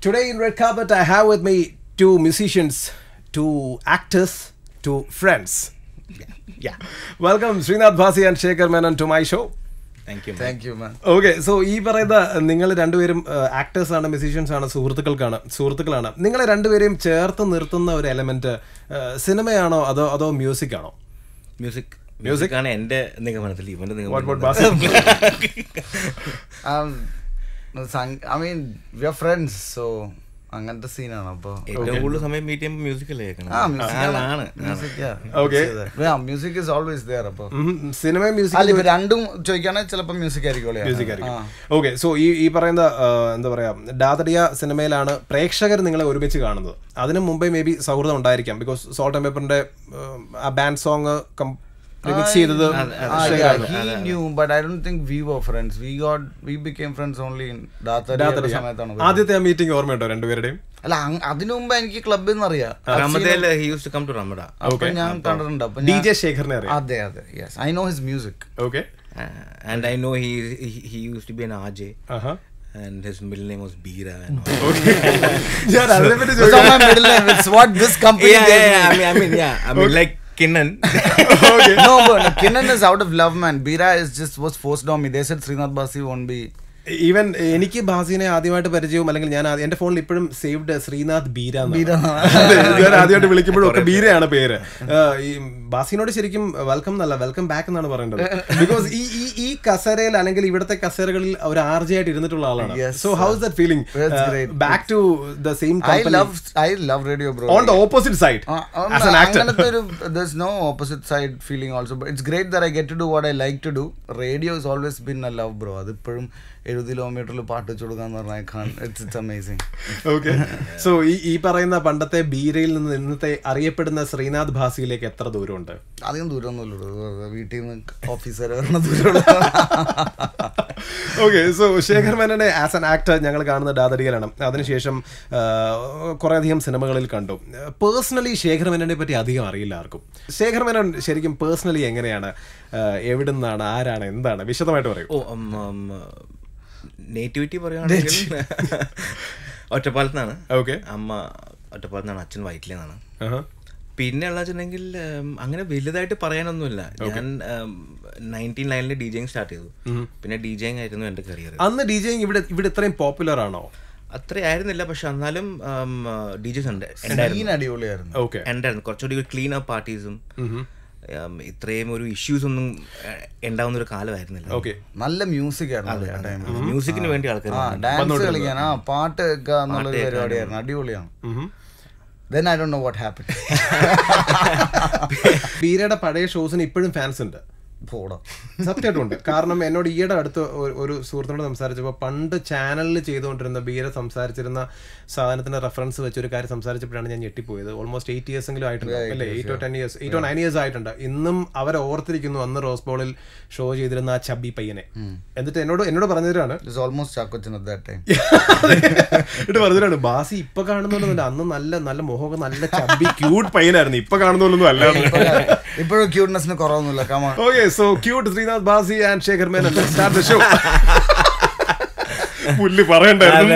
Today in Red Carpet, I have with me two musicians, two actors, two friends. Yeah. yeah. Welcome, Srinath Bhasi and Shekhar Menon to my show. Thank you thank you man okay so ഈ പറയുന്ന നിങ്ങൾ രണ്ടുപേരും actors ആണ് musicians ആണ് സുഹൃത്തുക്കൾക്കാണ് സുഹൃത്തുക്കളാണ് നിങ്ങളെ രണ്ടുപേരെയും ചേർത്ത് നിർത്തുന്ന ഒരു എലമെന്റ് സിനിമയാണോ അതോ അതോ മ്യൂസിക് ആണോ മ്യൂസിക് മ്യൂസിക് ആണ് എന്റെ നിഗമനത്തിൽ ഇവന്റെ What about നിഗമനത്തിൽ I mean we are friends so അങ്ങനത്തെ സീനാണ് അപ്പൊ ഏറ്റവും കൂടുതൽ സമയം മീറ്റ് ചെയ്യുമ്പോൾ മ്യൂസിക് അല്ലേ കേൾക്കണം ആ മ്യൂസിക് ആണ് Okay. Music is always there അപ്പൊ സിനിമ മ്യൂസിക് അല്ല ഇപ്പൊ രണ്ടും ചോദിക്കുകയാണെങ്കിൽ ചിലപ്പോ മ്യൂസിക് ആയിരിക്കും മ്യൂസിക് ആയിരിക്കും ഓക്കെ സോ ഈ ഈ പറയുന്ന ആ, എന്താ പറയാ ഡാതടിയ സിനിമയിലാണ് പ്രേക്ഷകർ നിങ്ങളെ ഒരുമിച്ച് കാണുന്നത് അതിനു മുമ്പേ മേ ബി സൗഹൃദം ഉണ്ടായിരിക്കാം ബിക്കോസ് സോൾട്ട് ആൻഡ് പേപ്പറിന്റെ ആ ബാൻഡ് സോങ് റിമിക്സ് ചെയ്തത് he knew but i don't think we were friends we got we became friends only in ഡാതടിയ. ഡാത്തടി സമയത്താണ് പോയത്. ആദ്യത്തെ ആ മീറ്റിംഗ് ഓർമ്മയുണ്ടോ രണ്ടുപേരുടെയും അല്ല അങ്- അതിനു മുമ്പ് എനിക്ക് ക്ലബിൽ നിന്ന് അറിയാം റമദയിൽ he use to come to Ramada അപ്പൊ ഞാൻ കണ്ടിട്ടുണ്ട് അപ്പൊ ഡി ഞാൻ- ജെ ശേഖറിനെ അറിയാം അതെ അതെ yes I know his music okay and I know he he use to be an RJ and his middle name was Beera ഞാൻ അതിനെപ്പറ്റി ചോദിക്കാം what this company Yeah, gave yeah, me. yeah, I mean, I mean, yeah. I mean, like Kinnan. no, but Kinnan is out of love, man. Bira is just was forced on me. They said Srinath Basi won't be. Even എനിക്ക് ബാസിനെ ആദ്യമായിട്ട് പരിചയവും അല്ലെങ്കിൽ ഞാൻ ആദ്യ- എന്റെ ഫോണിൽ ഇപ്പോഴും സേവ്ഡ് ശ്രീനാഥ് ബീര എന്നാണ്. ബീര. അതെ, ഞാൻ ആദ്യമായിട്ട് വിളിക്കുമ്പോഴും ഒക്കെ ബീരയാണ് പേര് ആ, ഈ ബാസിനോട് ശരിക്കും വെൽക്കം എന്നല്ല വെൽക്കം ബാക്ക് എന്നാണ് പറയേണ്ടത് ബിക്കോസ് ഈ ഈ ഈ കസേരയിൽ അല്ലെങ്കിൽ ഇവിടുത്തെ കസേരകളിൽ ഒരു ആർജെ ആയിട്ട് ഇരുന്നിട്ടുള്ള ആളാണ് Yes, so how's that feeling That's great. Back to the same I love I love radio, bro. On the opposite side Uh, um, as an actor അങ്ങനത്തെ ഒരു there's no opposite side feeling also but it's great that I get to do what I like to do radio has always been a love bro അതിപ്പോഴും എഴുപത് കിലോമീറ്ററിൽ പാട്ട് വെച്ച് കൊടുക്കാന്ന് പറഞ്ഞാൽ it's it's amazing okay so ഈ ഈ പറയുന്ന പണ്ടത്തെ ബീരയിൽ നിന്ന് ഇന്നത്തെ അറിയപ്പെടുന്ന ശ്രീനാഥ് ഭാസിയിലേക്ക് എത്ര ദൂരമുണ്ട് അധികം ദൂരമൊന്നുമില്ല വീട്ടിൽ നിന്ന് ഓഫീസ് വരെ വരണ ദൂരമുള്ള ഓക്കെ സോ ശേഖർ മേനനെ ആസ് ആൻ ആക്ടർ ഞങ്ങൾ കാണുന്ന ഡാദടികലാണ് അതിനുശേഷം കുറേ അധികം സിനിമകളിൽ കണ്ടു പേഴ്സണലി ശേഖർ മേനനെ പറ്റി അധികം അറിയില്ല ആർക്കും ശേഖർ മേനൻ ശരിക്കും പേഴ്സണലി എങ്ങനെയാണ് എവിടെ നിന്നാണ് ആരാണ് എന്താണ് വിശദമായിട്ട് പറയൂ ഓ നേറ്റിവിറ്റി പറയുകയാണെങ്കിൽ ഒറ്റപ്പാലത്താണ് ഓക്കെ അമ്മ ഒറ്റപ്പാലത്താണ് അച്ഛൻ വയറ്റിലെന്നാണ് പിന്നെ ഉള്ള വെച്ചിട്ടുണ്ടെങ്കിൽ ഉം, അങ്ങനെ വലുതായിട്ട് പറയാനൊന്നുമില്ല ഞാൻ നയൻറ്റീൻ നയനിൽ ഡി ജെയിങ് സ്റ്റാർട്ട് ചെയ്തു പിന്നെ ഡി ജെയിങ് ആയിരുന്നു എൻ്റെ കരിയർ അന്ന് ഡി ജെ ഇവിടെ ഇവിടെ ഇത്രയും പോപ്പുലർ ആണോ അത്ര ആയിരുന്നില്ല പക്ഷെ എന്നാലും ഡി ജെസ് ഉണ്ട് സീൻ അടിപൊളിയായിരുന്നു ഓക്കെ ഉണ്ടായിരുന്നു കുറച്ചുകൂടി ക്ലീൻ അപ്പ് പാർട്ടീസും ഇത്രയും ഒരു ഇഷ്യൂസ് ഒന്നും ഏഹ്, ഉണ്ടാവുന്ന ഒരു കാലമായിരുന്നില്ല ഓക്കെ നല്ല മ്യൂസിക് ആയിരുന്നു ആ ടൈമിൽ മ്യൂസിക്കിന് വേണ്ടി ആൾക്കാർ ആ ഡാൻസ് കളിക്കാൻ ആ പാട്ട് കേൾക്കുക എന്നുള്ളൊരു പരിപാടിയായിരുന്നു അടിപൊളിയാണ് then I don't know what happen ബീരയുടെ പഴയ ഷോസിന് ഇപ്പോഴും ഫാൻസ് ഉണ്ട് പോടാ സത്യമായിട്ടുണ്ട് കാരണം എന്നോട് ഈയിടെ അടുത്ത് ഒരു- ഒരു സുഹൃത്തിനോട് സംസാരിച്ചപ്പോൾ പണ്ട് ചാനലിൽ ചെയ്തുകൊണ്ടിരുന്ന ബീര സംസാരിച്ചിരുന്ന സാധനത്തിന്റെ റെഫറൻസ് വെച്ച് ഒരു കാര്യം സംസാരിച്ചപ്പോഴാണ് ഞാൻ ഞെട്ടിപ്പോയത് ഓൾമോസ്റ്റ് എയ്റ്റ് ഇയേഴ്സ് എങ്കിലും ആയിട്ടുണ്ട് അല്ലേ eight or ten years eight or nine years ആയിട്ടുണ്ട് ഇന്നും അവരെ ഓർത്തിരിക്കുന്നു അന്ന് റോസ് ബോളിൽ ഷോ ചെയ്തിരുന്ന ആ ചബി പയ്യനെ എന്നിട്ട് എന്നോട് എന്നോട് പറഞ്ഞതിനാണ് it's almost Chackochan at that time എന്നിട്ട് പറഞ്ഞതിനാണ് ബാസി ഇപ്പൊ കാണുന്നൊന്നുമില്ല അന്ന് നല്ല നല്ല മുഖമൊക്കെ നല്ല ചബി ക്യൂട്ട് പയ്യനായിരുന്നു ഇപ്പൊ കാണുന്നൊന്നും അല്ലാണ്ട് ഇപ്പോഴും ക്യൂട്ട്നെസ്സിന് കുറവൊന്നുമില്ല കമാ Okay, so cute Srinath Basi and Shekhar Menon. Let's start the show. പുല്ല് പറയണ്ടായിരുന്നു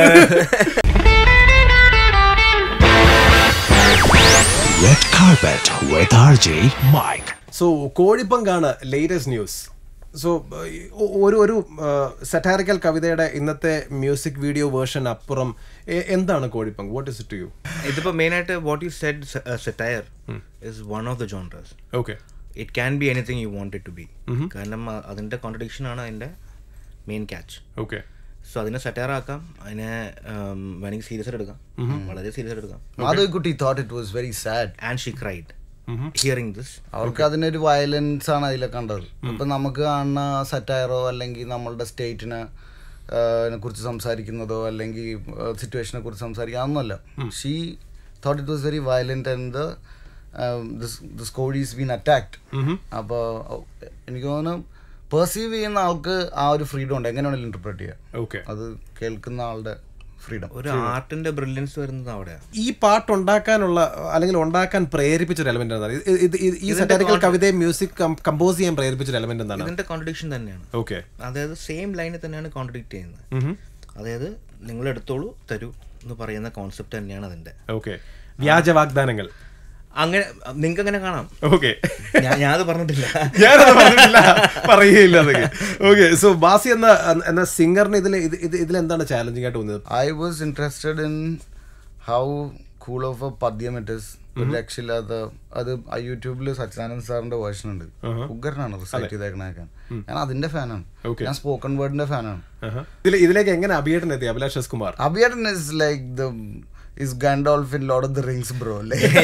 Red Carpet with RJ Mike. So കോഴിപ്പങ്കാണ് ലേറ്റസ്റ്റ് ന്യൂസ് സോ ഒരു ഒരു സെറ്റാറിക്കൽ കവിതയുടെ ഇന്നത്തെ മ്യൂസിക് വീഡിയോ വേർഷൻ അപ്പുറം എ- എന്താണ് കോഴിപ്പങ്ക് what is it to you ഇതിപ്പോ മെയിൻ ആയിട്ട് what you said satire is one of the genres okay it can be anything you want it to be കാരണം അ- അതിന്റെ കോൺട്രഡിക്ഷൻ ആണ് അതിന്റെ മെയിൻ ക്യാച്ച് ഓക്കെ സോ അതിനെ സെറ്റയർ ആക്കാം അതിനെ ഉം, വേണമെങ്കിൽ സീരിയസ് ആയിട്ട് എടുക്കാം വളരെ സീരിയസ് ആയിട്ട് എടുക്കാം Madhavikutty thought it was very sad and she cried hearing this അവർക്ക് അതിനൊരു വയലൻസ് ആണ് അതിൽ കണ്ടത് ഇപ്പൊ നമുക്ക് കാണുന്ന സറ്റയറോ അല്ലെങ്കിൽ നമ്മളുടെ സ്റ്റേറ്റിനെ കുറിച്ച് സംസാരിക്കുന്നതോ അല്ലെങ്കിൽ സിറ്റുവേഷനെ കുറിച്ച് സംസാരിക്കുക അതൊന്നുമല്ല she thought it was very violent and this kozhi is been attacked അപ്പോൾ എനിക്ക് തോന്നുന്നു പെർസീവ് ചെയ്യുന്ന ആൾക്ക് ആ ഒരു ഫ്രീഡം ഉണ്ട് എങ്ങനെ വേണമെങ്കിലും ഇന്റർപ്രറ്റ് ചെയ്യാം ഓക്കെ അത് കേൾക്കുന്ന ആളുടെ ഫ്രീഡം ഒരു ആർട്ടിന്റെ ബ്രില്യൻസ് വരുന്നത് അവിടെയാണ് ഈ പാട്ട് ഉണ്ടാക്കാനുള്ള അല്ലെങ്കിൽ ഉണ്ടാക്കാൻ പ്രേരിപ്പിച്ച ഒരു എലമെന്റ് എന്താണ് ഇത് ഇത് ഇത് ഈ സെറ്റാരിക്കൽ കവിതയെ മ്യൂസിക് കമ്പോസ് ചെയ്യാൻ പ്രേരിപ്പിച്ച ഒരു എലമെന്റ് എന്താണ് ഇതിന്റെ കോൺട്രഡിക്ഷൻ തന്നെയാണ് ഓക്കെ അതായത് സെയിം ലൈനിൽ തന്നെയാണ് കോൺട്രഡിക്റ്റ് ചെയ്യുന്നത് അതായത് നിങ്ങൾ എടുത്തോളൂ തരൂ എന്ന് പറയുന്ന കോൺസെപ്റ്റ് തന്നെയാണ് അതിന്റെ ഓക്കെ വ്യാജ വാഗ്ദാനങ്ങൾ അങ്ങനെ നിങ്ങൾക്ക് അങ്ങനെ കാണാം ഓക്കെ ഞാൻ ഞാനത് പറഞ്ഞിട്ടില്ല ഞാനത് പറഞ്ഞിട്ടില്ല പറയുകയില്ല അതൊക്കെ ഓക്കെ സോ ബാസി എന്ന എന്ന സിംഗറിന് ഇതിൽ ഇത് ഇത് ഇതിലെന്താണ് ചാലഞ്ചിങ് ആയിട്ട് തോന്നിയത് I was interested in how cool of a padyam it is ഒരു രക്ഷയില്ലാത്ത അത് ആ യൂട്യൂബിൽ സച്ചിദാനന്ദ് സാറിന്റെ വേർഷൻ ഉണ്ട് ഉഗ്രനാണ് റിസൈറ്റ് ചെയ്തേക്കണേക്കാൻ ഞാൻ അതിന്റെ ഫാനാണ് Okay. ഞാൻ സ്പോക്കൺ വേർഡിന്റെ ഫാനാണ് ഇതിൽ ഇതിലേക്ക് എങ്ങനെ അഭിയേട്ടൻ എത്തി അഭിലാഷ് എസ് കുമാർ അബിയട്ടൻ is like the is Gandalf in Lord of the Rings bro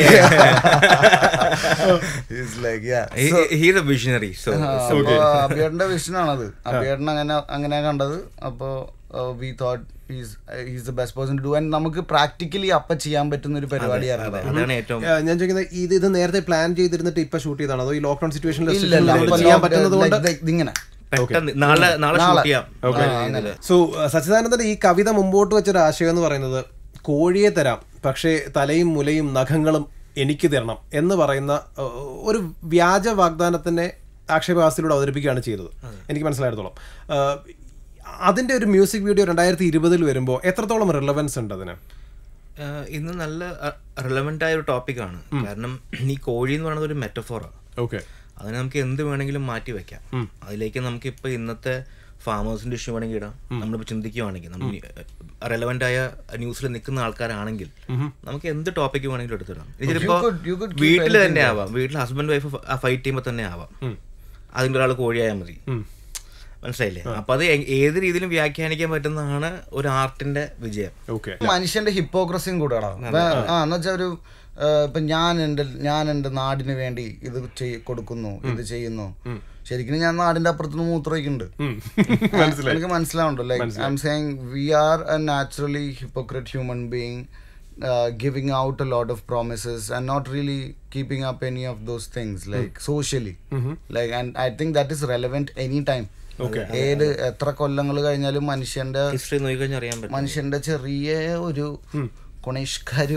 is like yeah he's a visionary so അപ്പൊ അബിയേട്ടന്റെ വിഷനാണത് അബിയേട്ടൻ അങ്ങനെ അങ്ങനെ കണ്ടത് അപ്പോ we thought is the best person do and നമുക്ക് പ്രാക്ടിക്കലി അപ്പ ചെയ്യാൻ പറ്റുന്ന ഒരു പരിപാടിയായിരുന്നു അത്. അതാണ് ഏറ്റവും ഏഹ് ഞാൻ ചോദിക്കുന്നത് ഇത് ഇത് നേരത്തെ പ്ലാൻ ചെയ്തിരുന്നിട്ട് ഇപ്പൊ ഷൂട്ട് ചെയ്താണോ അതോ ഈ ലോക്ക്ഡൌൺ സിറ്റുവേഷനിൽ ഇല്ല ഇല്ല അപ്പൊ ചെയ്യാൻ lock- പറ്റുന്നത് കൊണ്ട് like the- ഇതിങ്ങനെ പെട്ടെന്ന് നാളെ നാളെ ഷൂട്ട് ചെയ്യാം ആ, ഇതില്. സോ സച്ചിദാനന്ദന്റെ ഈ കവിത മുമ്പോട്ട് വെച്ചൊരു ആശയം എന്ന് പറയുന്നത് കോഴിയെ തരാം പക്ഷേ തലയും മുലയും നഖങ്ങളും എനിക്ക് തരണം എന്ന് പറയുന്ന ഏഹ്, ഒരു വ്യാജ വാഗ്ദാനത്തിനെ ആക്ഷേപഹാസ്യത്തിലൂടെ അവതരിപ്പിക്കുകയാണ് ചെയ്തത് എനിക്ക് മനസ്സിലായിടത്തോളം ഏഹ്, അതിന്റെ ഒരു മ്യൂസിക് വീഡിയോ രണ്ടായിരത്തി ഇരുപതിൽ വരുമ്പോൾ എത്രത്തോളം റിലവൻസ് ഉണ്ട് അതിന് ആ, ഇന്ന് നല്ല റിലവൻ്റ് ആയ ഒരു ടോപ്പിക്കാണ് കാരണം ഈ കോഴി എന്ന് പറയുന്നത് ഒരു മെറ്റഫോറാണ് ഓക്കെ അതിനെ നമുക്ക് എന്ത് വേണമെങ്കിലും മാറ്റി വെക്കാം അതിലേക്ക് നമുക്ക് ഇപ്പൊ ഇന്നത്തെ ഫാമേഴ്സിന്റെ ഇഷ്യൂ വേണമെങ്കിൽ ഇടാം നമ്മളിപ്പോൾ ചിന്തിക്കുവാണെങ്കിൽ നമ്മൾ റെലവെന്റ് ആയ ന്യൂസിൽ നിൽക്കുന്ന ആൾക്കാരാണെങ്കിൽ നമുക്ക് എന്ത് ടോപ്പിക്ക് വേണമെങ്കിലും എടുത്തിടാം ഇതിലിപ്പോ could- you could keep വീട്ടിൽ തന്നെ ആവാം വീട്ടിൽ ഹസ്ബൻഡ് വൈഫ് ഫൈറ്റ് ചെയ്യുമ്പോൾ തന്നെ ആവാം അതിൻ്റെ ഒരാൾ കോഴിയായാൽ മതി മനസ്സിലായില്ലേ അപ്പൊ അത് എ- ഏത് രീതിയിലും വ്യാഖ്യാനിക്കാൻ പറ്റുന്നതാണ് ഒരു ആർട്ടിന്റെ വിജയം ഓക്കെ മനുഷ്യന്റെ ഹിപ്പോക്രസിയും കൂടെടാ ആ എന്ന് വെച്ചാൽ ഒരു ആ, ഇപ്പൊ ഞാൻ എൻ്റെ ഞാൻ എൻ്റെ നാടിന് വേണ്ടി ഇത് ചെയ് കൊടുക്കുന്നു ഇത് ചെയ്യുന്നു ശരിക്കും ഞാൻ നാടിന്റെ അപ്പുറത്തുനിന്ന് മൂത്രമൊക്കെയുണ്ട് എനിക്ക് മനസ്സിലാവുണ്ടോ like I am saying we are a naturally hypocrite human being giving out a lot of promises and not really keeping up any of those things like socially like and I think that is relevant any time ഏത് എത്ര കൊല്ലങ്ങൾ കഴിഞ്ഞാലും മനുഷ്യന്റെ history നോക്കിക്കഴിഞ്ഞാൽ അറിയാൻ പറ്റും മനുഷ്യന്റെ ചെറിയ ഒരു കൊണേഷ്കാരു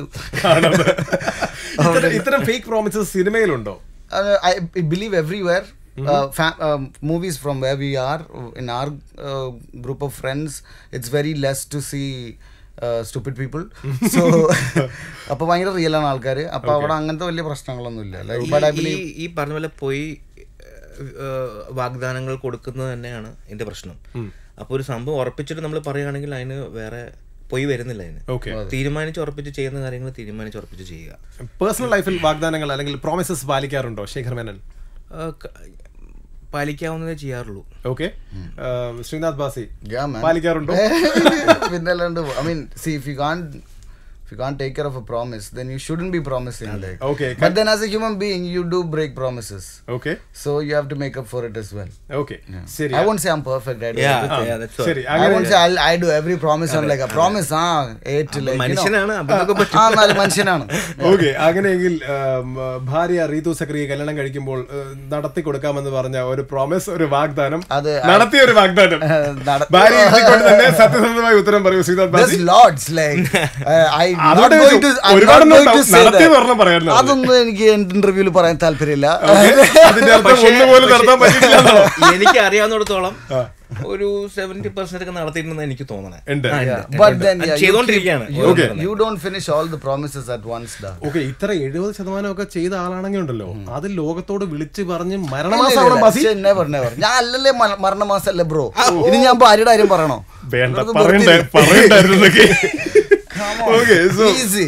ഇത്തരം- ഇത്തരം ഫേക്ക് പ്രോമിസസ് സിനിമയിലുണ്ടോ I believe everywhere movies from where we are in our group of friends it's very less to see stupid people so അപ്പൊ ഭയങ്കര റിയൽ ആണ് ആൾക്കാർ അപ്പൊ അവിടെ അങ്ങനത്തെ വലിയ പ്രശ്നങ്ങളൊന്നും ഇല്ല ഈ- ബട്ട് ഐ ഈ ബിലീവ് ഈ പറഞ്ഞ പോലെ പോയി ഏഹ്, വാഗ്ദാനങ്ങൾ കൊടുക്കുന്നത് തന്നെയാണ് ഇതിന്റെ പ്രശ്നം അപ്പൊ ഒരു സംഭവം ഉറപ്പിച്ചിട്ട് നമ്മൾ പറയുകയാണെങ്കിൽ അതിന് വേറെ പോയി വരുന്നില്ല അതിന് ഓക്കെ തീരുമാനിച്ച് ഉറപ്പിച്ച് ചെയ്യുന്ന കാര്യങ്ങൾ തീരുമാനിച്ച് ഉറപ്പിച്ച് ചെയ്യുക പേഴ്സണൽ ലൈഫിൽ വാഗ്ദാനങ്ങൾ അല്ലെങ്കിൽ പ്രോമിസസ് പാലിക്കാറുണ്ടോ ശേഖർ മേനൻ ഏഹ്, ക- പാലിക്കാവുന്നതേ ചെയ്യാറുള്ളൂ okay Sreenath Bhasi Yeah, man. പാലിക്കാറുണ്ടോ പിന്നെ അല്ലാണ്ട് I mean see if you can if you can't take care of a promise then you shouldn't be promising like Okay, but then as a human being you do break promises okay so you have to make up for it as well okay ശരി i won't say i'm perfect I do Yeah, everything. yeah, that's all. ശരി I അങ്ങനെ won't say I'll, I do every promise I'm like a promise ah eight like you know. മനുഷ്യനാണ് അതൊക്കെ പറ്റും ആ എന്നാലും മനുഷ്യനാണ് okay അങ്ങനെയെങ്കിൽ ഉം, ഭാര്യ റീതു സക്രിയെ കല്യാണം കഴിക്കുമ്പോൾ ഉം, നടത്തി കൊടുക്കാമെന്ന് പറഞ്ഞ ഒരു പ്രോമിസ് ഒരു വാഗ്ദാനം അത് നടത്തിയ ഒരു വാഗ്ദാനം നട- ഭാര്യ ഇരുത്തിക്കൊണ്ട് തന്നെ സത്യസന്ധമായ ഉത്തരം പറയൂ ശ്രീനാഥ് ബാസി There's lots like uh, I not അതോടെ going to I'm ഒരുപാട് not going to ഉണ്ടാവും. say നടത്തിയ that. ഒരെണ്ണം പറയായിരുന്നു അത്. അതൊന്നും എനിക്ക് ഇന്റർവ്യൂവിൽ പറയാൻ താല്പര്യമില്ല അതിന്റെ അർത്ഥം ഒന്നുപോലും നടത്താൻ പറ്റില്ല എന്നാണോ? എനിക്ക് അറിയാവുന്നിടത്തോളം ഒരു സെവന്റി പെർസെന്റ് ഒക്കെ നടത്തിയിട്ടുണ്ടെന്ന് എനിക്ക് തോന്നണേ ഉണ്ട്. ആ, ഉണ്ട്. But then, അത് yeah, you ചെയ്തോണ്ടിരിക്കുകയാണ് You, Okay. you don't finish all the promises at once, da. Okay ഇത്ര എഴുപത് ശതമാനം ഒക്കെ ചെയ്ത ആളാണെങ്കിൽ ഉണ്ടല്ലോ അത് ലോകത്തോട് വിളിച്ച് പറഞ്ഞ് മരണമാസാവണം ബാസി ശ്ശെ, never, never. ഞാൻ അല്ലല്ലേ മ- മരണമാസല്ലേ ബ്രോ ഇത് ഞാൻ ഭാര്യയുടെ കാര്യം പറയണോ വേണ്ട വെറുതെ പറയണ്ടേ വെറുതെ. പറയണ്ടായിരുന്നു എന്നൊക്കെ. Come on. Okay, so- Easy.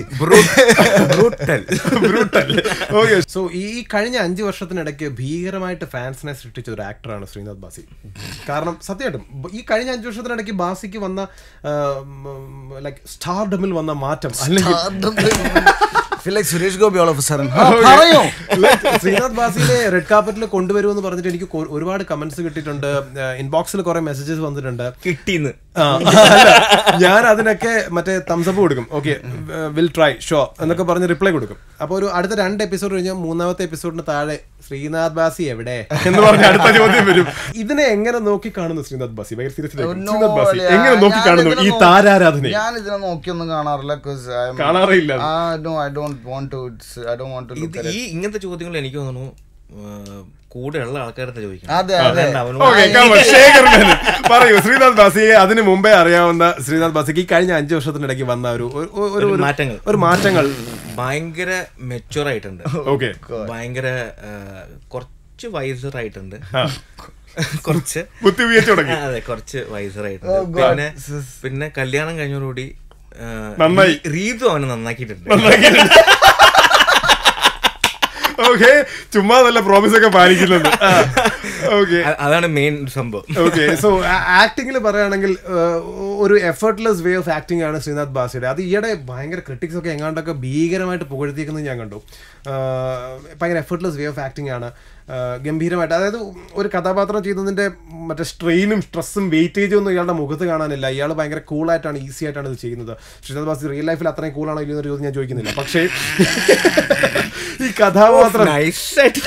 Brutal. Okay, so ഈ ഈ കഴിഞ്ഞ അഞ്ചു വർഷത്തിനിടയ്ക്ക് ഭീകരമായിട്ട് ഫാൻസിനെ സൃഷ്ടിച്ച ഒരു ആക്ടറാണ് ശ്രീനാഥ് ബാസി കാരണം സത്യമായിട്ടും ബ- ഈ കഴിഞ്ഞ അഞ്ചു വർഷത്തിനിടയ്ക്ക് ബാസിക്ക് വന്ന ലൈക് സ്റ്റാർഡമിൽ വന്ന മാറ്റം അല്ലെങ്കിൽ Feel like Suresh Gopi all of a sudden. ആ, പറയൂ Like, ശ്രീനാഥ് ബാസിനെ റെഡ് കാർപ്പറ്റിൽ കൊണ്ടുവരുമെന്ന് പറഞ്ഞിട്ട് എനിക്ക് കൊ- ഒരുപാട് കമന്റ്സ് കിട്ടിയിട്ടുണ്ട് ഇൻബോക്സിൽ കുറെ മെസ്സേജസ് വന്നിട്ടുണ്ട് കിട്ടിന്ന് ആ, അല്ല, ഞാൻ അതിനൊക്കെ മറ്റേ തംസപ്പ് കൊടുക്കും ഓക്കെ വിൽ ട്രൈ ഷോ എന്നൊക്കെ പറഞ്ഞ് റിപ്ലൈ കൊടുക്കും അപ്പൊ ഒരു അടുത്ത രണ്ട് എപ്പിസോഡ് കഴിഞ്ഞാൽ മൂന്നാമത്തെ എപ്പിസോഡിന് താഴെ ശ്രീനാഥ് ബാസി എവിടെ എന്ന് പറഞ്ഞ അടുത്ത ചോദ്യം വരും ഇതിനെ എങ്ങനെ നോക്കി കാണുന്നു ശ്രീനാഥ് ബാസി ഭയങ്കര serious ആയിട്ട്. No, ശ്രീനാഥ് ബാസി yeah, എങ്ങനെ നോക്കി ഞാൻ കാണുന്നു ഇതിനെ ഈ നോ- താരാരാധന ഞാൻ ഇതിനെ നോക്കിയൊന്നും കാണാറില്ല because I'm- കാണാറേ ഇല്ല. Ah, no, I don't want to. It's- I don't want to look ഇത് at it. ഈ ഇങ്ങനത്തെ ചോദ്യങ്ങൾ എനിക്ക് തോന്നുന്നു ആ, കൂടെ ഉള്ള ആൾക്കാരുടെ ചോദിക്കണം അതെ അതെ അല്ലാണ്ട് അവനോട് ഓക്കെ ശേഖർ മേനൻ. പറയൂ ശ്രീനാഥ് ബാസിയെ അതിന് മുമ്പേ അറിയാവുന്ന ശ്രീനാഥ് ബാസിക്ക് ഈ കഴിഞ്ഞ അഞ്ചു വർഷത്തിനിടയ്ക്ക് വന്ന ഒരു ഒരു- ഒരു- ഒരു ഒരു- മാറ്റങ്ങൾ. ഒരു മാറ്റങ്ങൾ ഭയങ്കര മെച്ചുവർ ആയിട്ടുണ്ട് ഓക്കെ ഭയങ്കര ആ, കുറച്ച് വൈസർ ആയിട്ടുണ്ട് കുറച്ച് ബുദ്ധി ഉപയോഗിച്ച് തുടങ്ങി ആ, അതെ കുറച്ച് വൈസർ ആയിട്ടുണ്ട് പിന്നെ പിന്നെ കല്യാണം കഴിഞ്ഞോടുകൂടി ആ, നന്നായി. റീതു അവനെ നന്നാക്കിയിട്ടുണ്ട് ഓക്കെ ചുമ്മാ നല്ല പ്രോമിസ് ഒക്കെ പാലിക്കുന്നുണ്ട് ഓക്കെ അ- അതാണ് മെയിൻ സംഭവം ഓക്കെ സോ ആക്ടിങ്ങിൽ പറയുകയാണെങ്കിൽ uh, ഒരു എഫേർട്ട്ലെസ് വേ ഓഫ് ആക്ടിംഗ് ആണ് ശ്രീനാഥ് ബാസിയുടെ അത് ഈയിടെ ഭയങ്കര ക്രിട്ടിക്സ് ഒക്കെ എങ്ങാണ്ടൊക്കെ ഭീകരമായിട്ട് പുകഴ്ത്തിയിരിക്കുന്നത് ഞാൻ കണ്ടു Uh, ഭയങ്കര എഫേർട്ട്ലെസ് വേ ഓഫ് ആക്ടിംഗ് ആണ് Uh, ഗംഭീരമായിട്ട് അതായത് ഒരു കഥാപാത്രം ചെയ്യുന്നതിന്റെ മറ്റേ സ്ട്രെയിനും സ്ട്രെസ്സും വെയിറ്റേജും ഒന്നും ഇയാളുടെ മുഖത്ത് കാണാനില്ല ഇയാൾ ഭയങ്കര കൂളായിട്ടാണ് ഈസി ആയിട്ടാണ് ഇത് ചെയ്യുന്നത് ശ്രീനാഥ് ബാസി റിയൽ ലൈഫിൽ അത്രയും കൂളാണോ ഇല്ലെന്ന് ഒരു ചോദ്യം ഞാൻ ചോദിക്കുന്നില്ല പക്ഷേ ഈ കഥാപാത്രം നൈസായിട്ട്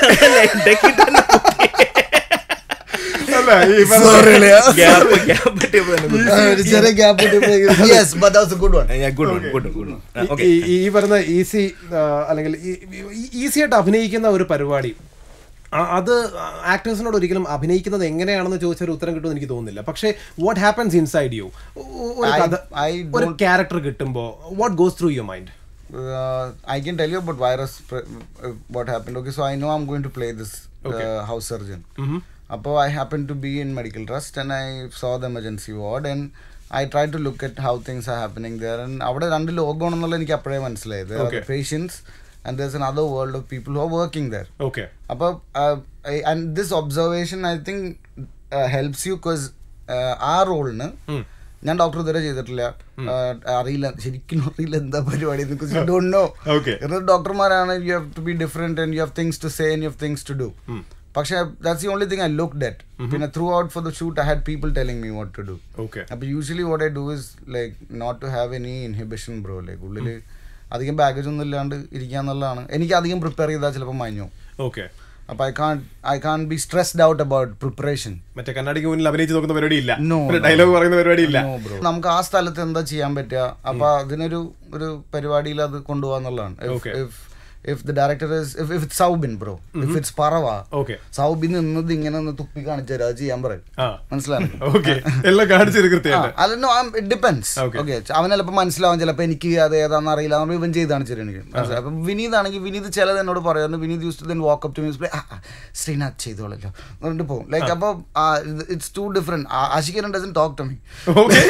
അല്ല ഈ പറഞ്ഞ- ഗ്യാപ്പ് ഗ്യാപ്പ് ഇട്ടപ്പോൾ തന്നെ ആ, ഒരു ചെറിയ gap yes but that's a good one good good good okay ഈ- ഈ ഈ പറഞ്ഞ ഈസി അല്ലെങ്കിൽ ഈസി ആയിട്ട് അഭിനയിക്കുന്ന ഒരു പരിപാടി ആ, അത് ആക്ടേഴ്സിനോട് ഒരിക്കലും അഭിനയിക്കുന്നത് എങ്ങനെയാണെന്ന് ചോദിച്ചാൽ ഒരു ഉത്തരം കിട്ടുമെന്ന് എനിക്ക് തോന്നുന്നില്ല പക്ഷേ വാട്ട് ഹാപ്പൻസ് ഇൻസൈഡ് യു ഒരു I- കഥ I ഒരു don't- ക്യാരക്ടർ കിട്ടുമ്പോൾ what goes through your mind uh, I can tell you about virus pre- uh, what happened. Okay, so I know I'm going to play this uh, house surgeon. Apo I happened to be in medical trust and I saw the emergency ward and I tried to look at how things are happening there and അവിടെ രണ്ട് ലോകമാണെന്നുള്ള എനിക്ക് അപ്പോഴേ മനസ്സിലായി there are Okay. the patients and there's another world of people who are working there okay അപ്പോൾ and this observation I think helps you because ആ റോളിന് ഞാൻ doctor ഇതുവരെ ചെയ്തിട്ടില്ല Uh, അറിയില്ല ശരിക്കും അറിയില്ല എന്താ പരിപാടി ഡോണ്ട് നോ Okay. ഡോക്ടർമാരാണ് you have to be different and you have things to say and you have things to do പക്ഷേ that's the only thing I look that പിന്നെ throughout for the shoot I had people telling me what to do okay അപ്പോൾ usually what I do is like not to have any inhibition bro like ഉള്ളിൽ അധികം baggage ഒന്നും ഇല്ലാണ്ട് ഇരിക്കുക എന്നുള്ളതാണ് എനിക്ക് അധികം പ്രിപ്പയർ ചെയ്താൽ ചിലപ്പോൾ മഞ്ഞു ഓക്കെ അപ്പോൾ I can I can be stressed out about preparation മറ്റേ കണ്ണാടിക്ക് മുന്നിൽ അഭിനയിച്ച് നോക്കുന്ന പരിപാടി ഇല്ല No, no. ഡയലോഗ് പറയുന്ന പരിപാടി ഇല്ല നമുക്ക് ആ സ്ഥലത്ത് എന്താ ചെയ്യാൻ പറ്റുക അപ്പൊ അതിനൊരു ഒരു പരിപാടിയിൽ അത് കൊണ്ടുപോകാന്നുള്ളതാണ് Okay. If the director if if Soubin bro if it's Parava okay Soubin നിന്നത് ഇങ്ങനെ ഒന്ന് തുപ്പി കാണിച്ചു തരാം അത് ചെയ്യാൻ പറയും ആ മനസ്സിലായി ഓക്കെ എല്ലാം കാണിച്ചത് കൃത്യമായിട്ട് അല്ല ഇറ്റ് ഡിപ്പെൻസ് Okay. ഓക്കെ അവൻ ചിലപ്പോൾ മനസ്സിലാവും ചിലപ്പോൾ എനിക്ക് അത് ഏതാണെന്ന് അറിയില്ല നമ്മൾ ഇവൻ ചെയ്ത് കാണിച്ചു എനിക്ക് മനസ്സിലായി അപ്പം വിനീത് ആണെങ്കിൽ വിനീത് ചിലത് എന്നോട് പറയുന്നു Vineeth use to then walk up to muse play Sreenath ചെയ്തോളല്ലോ എന്നിട്ട് പോകും ലൈക്ക് അപ്പോൾ ഇറ്റ്സ് ടു ഡിഫറെന്റ് ആഷിക്കരൻ doesn't talk to me okay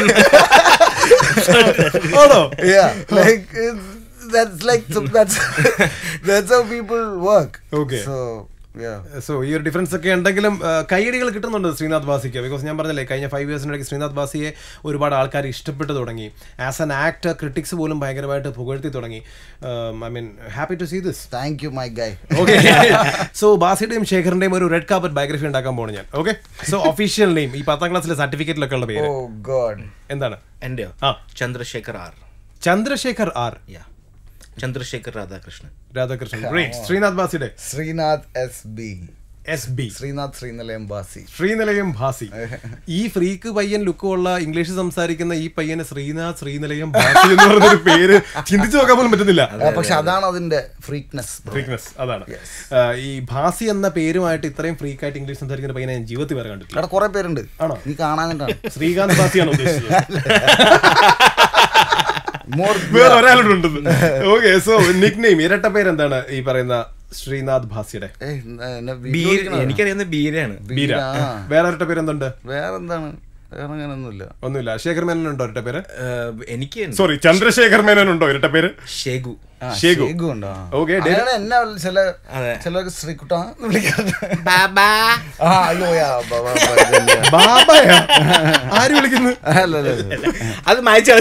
ആണോ yeah like it's, that's like so that's that's how people work Okay. so yeah so ഈ ഒരു difference ഒക്കെ ഉണ്ടെങ്കിലും ആ, കൈയടികൾ കിട്ടുന്നുണ്ട് ശ്രീനാഥ് ബാസിക്ക് ബിക്കോസ് ഞാൻ പറഞ്ഞില്ലേ കഴിഞ്ഞ ഫൈവ് ഇയേഴ്സിനിടയ്ക്ക് ശ്രീനാഥ് ബാസിയെ ഒരുപാട് ആൾക്കാർ ഇഷ്ടപ്പെട്ടു തുടങ്ങി ആസ് ആൻ ആക്ടർ ക്രിട്ടിക്സ് പോലും ഭയങ്കരമായിട്ട് പുകഴ്ത്തി തുടങ്ങി I mean happy to see this thank you my guy okay so ബാസിയുടെയും ശേഖറിന്റെയും ഒരു റെഡ് കാർപ്പറ്റ് ബയോഗ്രഫി ഉണ്ടാക്കാൻ പോണു ഞാൻ ഓക്കെ സോ ഒഫീഷ്യൽ നെയിം ഈ പത്താം ക്ലാസ്സിലെ സർട്ടിഫിക്കറ്റിലൊക്കെ ഉള്ള പേര് oh god എന്താണ് എന്റെയോ ആ. Chandrasekhar R Chandrasekhar R yeah Chandrasekhar Radhakrishnan Radhakrishnan Great. Sreenath ബാസിയുടെ Sreenath S B S B Sreenath Sreenilayam Bhasi Sreenilayam Bhasi ഈ ഫ്രീക്ക് പയ്യൻ ലുക്കുള്ള ഇംഗ്ലീഷ് സംസാരിക്കുന്ന ഈ പയ്യന് ശ്രീനാഥ് ശ്രീനിലയം ഭാസി എന്ന് പറഞ്ഞൊരു പേര് ചിന്തിച്ചു നോക്കാൻ പോലും പറ്റുന്നില്ല പക്ഷെ അതാണ് അതിന്റെ ഫ്രീക്നെസ് ഫ്രീക്നെസ് അതാണ് ആ, ഈ ഭാസി എന്ന പേരുമായിട്ട് ഇത്രയും ഫ്രീക്ക് ആയിട്ട് ഇംഗ്ലീഷ് സംസാരിക്കുന്ന പയ്യനെ ഞാൻ ജീവിതത്തിൽ വരെ കണ്ടിട്ടില്ല അവിടെ കുറെ പേരുണ്ട് ആണോ? നീ കാണാനിട്ടാണ് ശ്രീകാന്ത് ഭാസിയാണ് ഉദ്ദേശിച്ചത് മോർ വേറെ ഒരാളുണ്ട് ഓക്കെ സോ നിക് നെയിം ഇരട്ട പേരെന്താണ് ഈ പറയുന്ന ശ്രീനാഥ് ഭാസിയുടെ ബീര എനിക്കറിയുന്ന ബീരയാണ് ബീര വേറെ ഇരട്ട പേര് എന്തുണ്ട് വേറെന്താണ് വേറെ അങ്ങനെയൊന്നുമില്ല ഒന്നുമില്ല ശേഖർ മേനൻ ഉണ്ടോ ഇരട്ട പേര് ഏഹ്, എനിക്ക് സോറി ചന്ദ്രശേഖർ മേനൻ ഉണ്ടോ ഇരട്ട പേര് ഷേഗു ആ, ഷേഗു. ഷേഗു ഉണ്ടോ Okay, അങ്ങനെയാണ് എന്നെ ചില അതെ. ചിലർക്ക് ശ്രീകുട്ട വിളിക്കാറുണ്ട് ബാബാ ആ അയ്യോ യാ, ബ- ബ- ബ- ഇതല്ല. ബാബയാ ആര് വിളിക്കുന്നു അല്ല, അല്ല, അല്ല. അത് മായച്ചു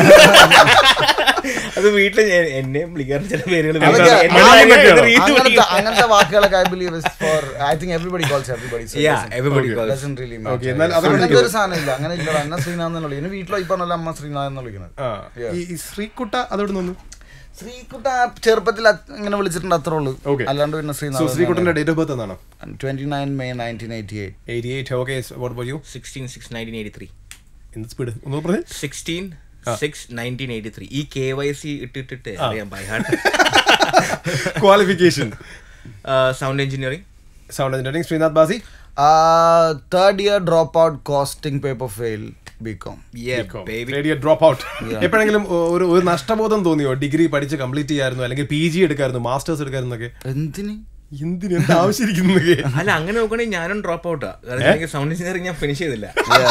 അത് വീട്ടിൽ എന്നെ വിളിക്കാറുണ്ട് ചില പേരുകൾ അതൊക്കെ എന്നെ മണിയൻ ഭയങ്കര ഒക്കെയാണോ? റീത്ത് അങ്ങനത്തെ പിടിക്കും. അങ്ങനത്തെ വാക്കുകളൊക്കെ I believe for I think everybody calls everybody Yeah, everybody calls. Okay, എന്നാൽ അത് അങ്ങനത്തെ വിളിക്കുന്നു. ഒരു സാധനം ഇല്ല അങ്ങനെ ഇല്ല എന്നെ ശ്രീനാഥ് എന്ന് വിളിക്കുന്നത് വീട്ടിലോ ഇപ്പൊ പറഞ്ഞ അമ്മ ശ്രീനാഥ് എന്ന് വിളിക്കുന്നത് ആ, ഈ ഈ ശ്രീകുട്ട അതോട് നിന്നു ശ്രീകുട്ട ചെറുപ്പത്തിൽ അത് ഇങ്ങനെ വിളിച്ചിട്ടുണ്ട് അത്രേ ഉള്ളൂ Okay. അല്ലാണ്ട് പിന്നെ സോ ശ്രീനാഥ് ശ്രീകുട്ടന്റെ ഡേറ്റ് ഓഫ് ബർത്ത് എന്നാണോ twenty nine May nineteen eighty eight eighty eight okay what for you 16 6 1983 എന്ത് സ്പീഡ് ഒന്ന് പറഞ്ഞേ 16 6 1983 ഈ കെ വൈ സി ഇട്ടിട്ടിട്ട് അറിയാം by heart qualification sound engineering sound engineering Sreenath Bhasi third year drop out costing paper fail BCom baby drop out എപ്പോഴെങ്കിലും ഒരു ഒരു നഷ്ടബോധം തോന്നിയോ ഡിഗ്രി പഠിച്ച് കംപ്ലീറ്റ് ചെയ്യായിരുന്നു അല്ലെങ്കിൽ പി ജി എടുക്കായിരുന്നു മാസ്റ്റേഴ്സ് എടുക്കായിരുന്നു എന്നൊക്കെ എന്തിന് എന്തിന് എന്താ ആവശ്യമിരിക്കുന്നൊക്കെ അല്ല അങ്ങനെ നോക്കുകയാണെങ്കിൽ ഞാനും ഡ്രോപ്പ് ഔട്ടാ കാരണം എനിക്ക് സൗണ്ട് എഞ്ചിനീയറിംഗ് ഞാൻ ഫിനിഷ് ചെയ്തില്ല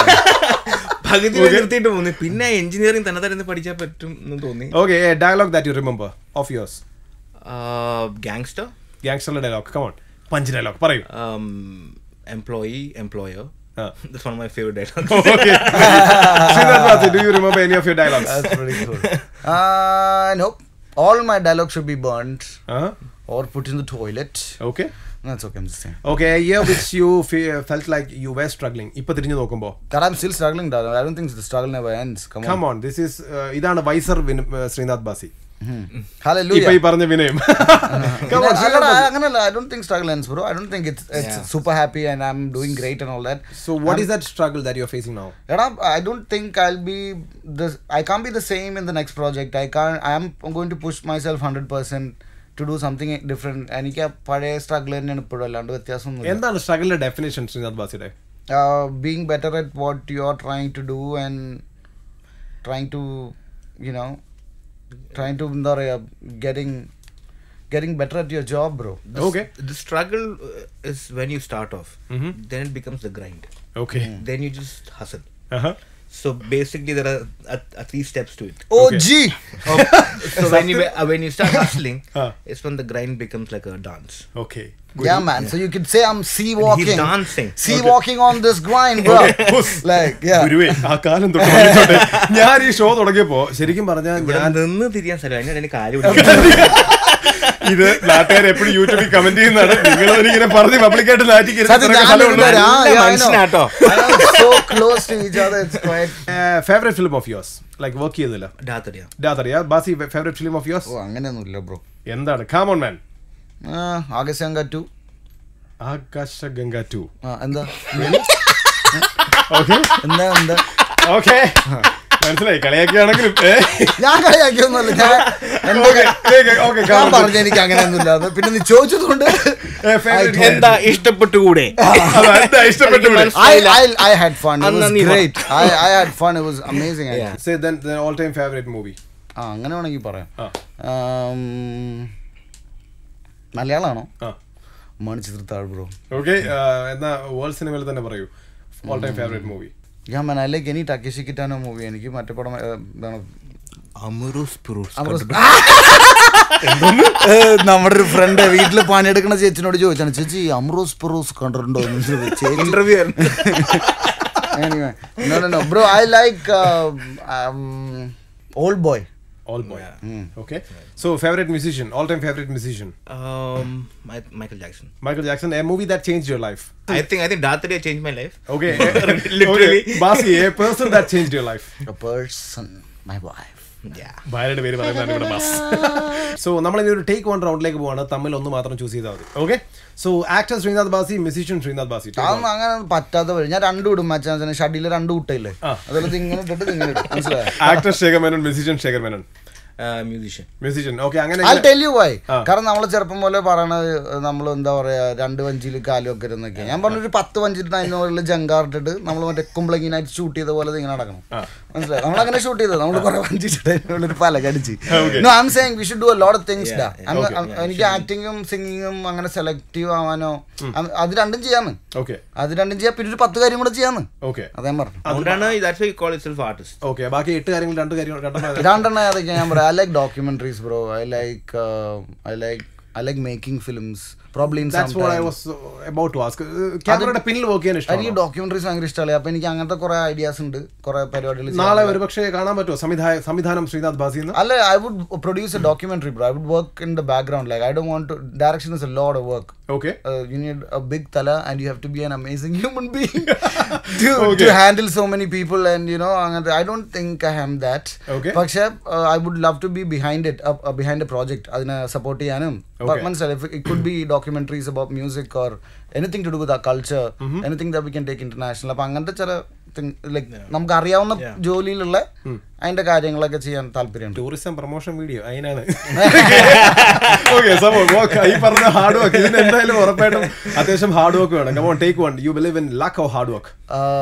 പകുതി നിർത്തിയിട്ട് പോന്നു പിന്നെ എഞ്ചിനീയറിംഗ് തന്നെ തന്നെ പഠിച്ചാൽ പറ്റും എന്ന് തോന്നി okay dialogue that you remember of yours gangster ഗാങ്സ്റ്ററിന്റെ ഡയലോഗ് കമോൺ പഞ്ച് ഡയലോഗ് പറയൂ എംപ്ലോയി എംപ്ലോയർ ആ. That's one of my favorite dialogues. Okay. Sridhar Bhatt, do you remember any of your dialogues? That's pretty cool. Uh, nope. All my dialogue should be burnt Uh-huh. or put in the toilet. Okay. That's okay, I'm just saying. Okay, a year which you fe- felt like you were struggling. ഇപ്പൊ തിരിഞ്ഞു നോക്കുമ്പോ God, I'm still struggling, darling. I don't think the struggle never ends. Come on. Come on this is ഇതാണ് വൈസർ Sreenath Bhasi Hmm. ഇപ്പൊ Hallelujah. ഈ പറഞ്ഞ വിനയം Come on, I, Sridhar Bhatt. I, I don't think struggle ends, bro. I don't think it's it's Yeah. super happy and I'm doing great and all that. So what is that struggle that you're facing now? And I'm- I don't think I'll be the. I can't be the same in the next project. I can't. I'm going to push myself hundred percent to do something different. എനിക്ക് ആ പഴയ struggle തന്നെയാണ് ഇപ്പോഴും അല്ലാണ്ട് വ്യത്യാസമൊന്നും എന്താണ് സ്ട്രഗിളിന്റെ definition Sreenath ബാസിയുടെ being better at what you're trying to do and trying to you know trying to എന്താ പറയാ getting getting better at your job bro The s- Okay. The struggle uh, is when you start off. Mhm. Then it becomes the grind. Okay Then you just hustle. So basically, there are uh, uh, three steps to it. oh Okay. gee so when you uh, when you start hustling, Ah. it's when the grind becomes like a dance. Okay yeah man so you could say i'm sea walking He's dancing. sea walking on this grind bro like yeah ഗുരുവേ ആ കാലം തൊട്ട് പഠിച്ചോട്ടെ. ഞാൻ ഈ show തുടങ്ങിയപ്പോ ശരിക്കും പറഞ്ഞാൽ ഇവിടെ ഞാൻ നിന്ന് തിരിയാൻ സ്ഥലം അതിനാണ് എനിക്ക് കാര്യം ഇത് നാട്ടുകാർ എപ്പോഴും യൂട്യൂബിൽ കമന്റ് ചെയ്യുന്നതാണ് നിങ്ങൾ ഇങ്ങനെ പറഞ്ഞ് പബ്ലിക്കായിട്ട് സത്യം, ഞാൻ ഇരുന്നൊരു- ആ, നല്ല yeah, I know. മനുഷ്യനാട്ടോ. I am so close to each other it's quite favourite film of yours like work ചെയ്തില്ല ഡാത്തറിയാ ഡാത്തറിയ Bhasi favourite film of yours ഓ അങ്ങനെയൊന്നുമില്ല ബ്രോ എന്താണ് കാമോൺ മാൻ ആഗസ്യങ്ക ടു ആകാശ ഗംഗ ടു എന്താ ഓക്കെ എന്താ എന്താ ഓക്കെ മനസ്സിലായി കളിയാക്കിയാണെങ്കിലും ഏ? ഞാൻ കളിയാക്കിയൊന്നുമല്ല ഞാൻ എന്റെ Okay, okay, okay, ഞാൻ come on. പറഞ്ഞു എനിക്ക് അങ്ങനെയൊന്നുമില്ല അത് പിന്നെ നീ ചോദിച്ചതുകൊണ്ട് ഏ, favorite I- എന്താ ഇഷ്ടപ്പെട്ടുകൂടെ അതാ, എന്താ ഇഷ്ടപ്പെട്ടു എനിക്ക് മനസ്സിലായി. I, I, I had fun. It അന്ന് was നീ പറ. great. I, I had fun. It was amazing. Yeah. actually. Say then all time favourite movie ആ അങ്ങനെ വേണമെങ്കിൽ പറയാം ആ Um, മലയാളമാണോ ആ മണിച്ചിത്രത്താഴ് ബ്രോ ഓക്കെ എന്നാ വേൾഡ് സിനിമയിൽ തന്നെ പറയൂ ഓൾ ടൈം ഫേവറേറ്റ് മൂവി ഞാൻ മന ലൈക്ക് എനി ടക്കേഷി കിട്ടാനോ മൂവി എനിക്ക് മറ്റേ പടം ഏ, എന്താണ് അമറൂസ് പുറൂസ് അമറോസ് ഏ, നമ്മുടെ ഒരു ഫ്രണ്ട് വീട്ടിൽ പണിയെടുക്കണ ചേച്ചിനോട് ചോദിച്ചാണ് ചേച്ചി അമ്രോസ് പെറോസ് കണ്ടിട്ടുണ്ടോ എന്ന് ചോദിച്ചു. ചേച്ചി interview anyway no no no bro i like uh, um, old boy old boy okay so favourite musician all time favourite musician um, My, Michael Jackson. Michael Jackson a movie that change your life I think I think Dathare changed my life. Okay. Literally. Okay. Basi, a person that changed your life. a person my wife Yeah. ഭാര്യയുടെ പേര് പറയുന്നതാണ് ഇവിടെ bass so നമ്മൾ ഇനി ഒരു take one റൗണ്ടിലേക്ക് പോവാണ് തമ്മിൽ ഒന്ന് മാത്രം ചൂസ് ചെയ്താൽ മതി okay so actor Sreenath Bhasi musician Sreenath Bhasi അതൊന്നും അങ്ങനെ പറ്റാത്ത വഴി ഞാൻ രണ്ടും ഇടും മച്ചാൻ ഷഡിയിൽ രണ്ടും ഇട്ടില്ലേ ആ. അതുപോലെ ഇത് ഇങ്ങനെ ഇട്ടിട്ട് ഇത് ഇങ്ങനെ ഇടും മനസ്സിലായോ actor Shekhar Menon musician Shekhar Menon Uh, musician. Musician okay അങ്ങനെ ഐ ടെൽ യു വൈ ആ. കാരണം നമ്മൾ ചെറുപ്പം പോലെ പറയണത് നമ്മൾ എന്താ പറയാ രണ്ട് വഞ്ചിയിൽ കാലും ഒക്കെ ഇരുന്നൊക്കെ ഞാൻ പറഞ്ഞൊരു പത്ത് വഞ്ചിട്ട് അതിന് മുകളിൽ ജങ്കാറിട്ടിട്ട് നമ്മൾ മറ്റേ കുമ്പളങ്ങിനായിട്ട് ഷൂട്ട് ചെയ്ത പോലെ ഇത് ഇങ്ങനെ നടക്കണം ആ. മനസ്സിലായി നമ്മൾ അങ്ങനെ ഷൂട്ട് ചെയ്തത് നമ്മൾ കുറെ വഞ്ചിട്ടിട്ട് അതിനുള്ളിൽ ഒരു പലകടിച്ച് Okay. No I am saying we should do a lot of things Yeah, ഡാ Okay. എനിക്ക് ആക്ടിങ്ങും സിംഗിങ്ങും അങ്ങനെ സെലക്റ്റീവ് ആവാനോ അത് അത് രണ്ടും ചെയ്യാന്ന് ഓക്കെ അത് രണ്ടും ചെയ്യാം പിന്നെ ഒരു പത്ത് കാര്യം കൂടെ ചെയ്യാന്ന് ഓക്കെ അതേ പറഞ്ഞു അതുകൊണ്ടാണ് that's why you call yourself artist. Okay ബാക്കി എട്ട് കാര്യങ്ങൾ രണ്ട് കാര്യം രണ്ടെണ്ണം രണ്ടെണ്ണം ഏതൊക്കെ ഞാൻ പറയാം I like documentaries bro I like I like I like making films probably in that's what I was about to ask ക്യാമറയുടെ പിന്നിൽ വർക്ക് ചെയ്യാൻ എനിക്ക് ഇഷ്ടമാണ് ഡോക്യുമെന്ററീസ് ഭയങ്കര ഇഷ്ടമല്ല അപ്പൊ എനിക്ക് അങ്ങനത്തെ കുറെ ഐഡിയാസ് ഉണ്ട് കുറെ പരിപാടികൾ നാളെ ഒരു പക്ഷേ കാണാൻ പറ്റുമോ സംവിധായ സംവിധാനം ശ്രീനാഥ് ബാസി എന്ന് അല്ല I would produce a documentary bro I would work in the background like I do want to direction is a load of work okay uh, you need a big thala and you have to be an amazing human being to, Okay. to handle so many people and you know അങ്ങനത്തെ I don't think I am that Okay. പക്ഷേ uh, I would love to be behind it uh, uh, behind a project അതിനെ support ചെയ്യാനും Okay. മനസ്സിലായി it could be documentaries about music or anything to do with our culture, anything that we can take international. അപ്പം അങ്ങനത്തെ ചില like നമുക്ക് അറിയാവുന്ന ജോലിയിലുള്ള അതിന്റെ കാര്യങ്ങളൊക്കെ ചെയ്യാൻ താല്പര്യമുണ്ട് ടൂറിസം പ്രൊമോഷൻ വീഡിയോ അതിനാണ് ഓക്കെ സംഭവം ഈ പറഞ്ഞ ഹാർഡ് വർക്ക് ഇതിന് എന്തായാലും ഉറപ്പായിട്ടും അത്യാവശ്യം ഹാർഡ് വർക്ക് വേണം come on take one you believe in luck of hard work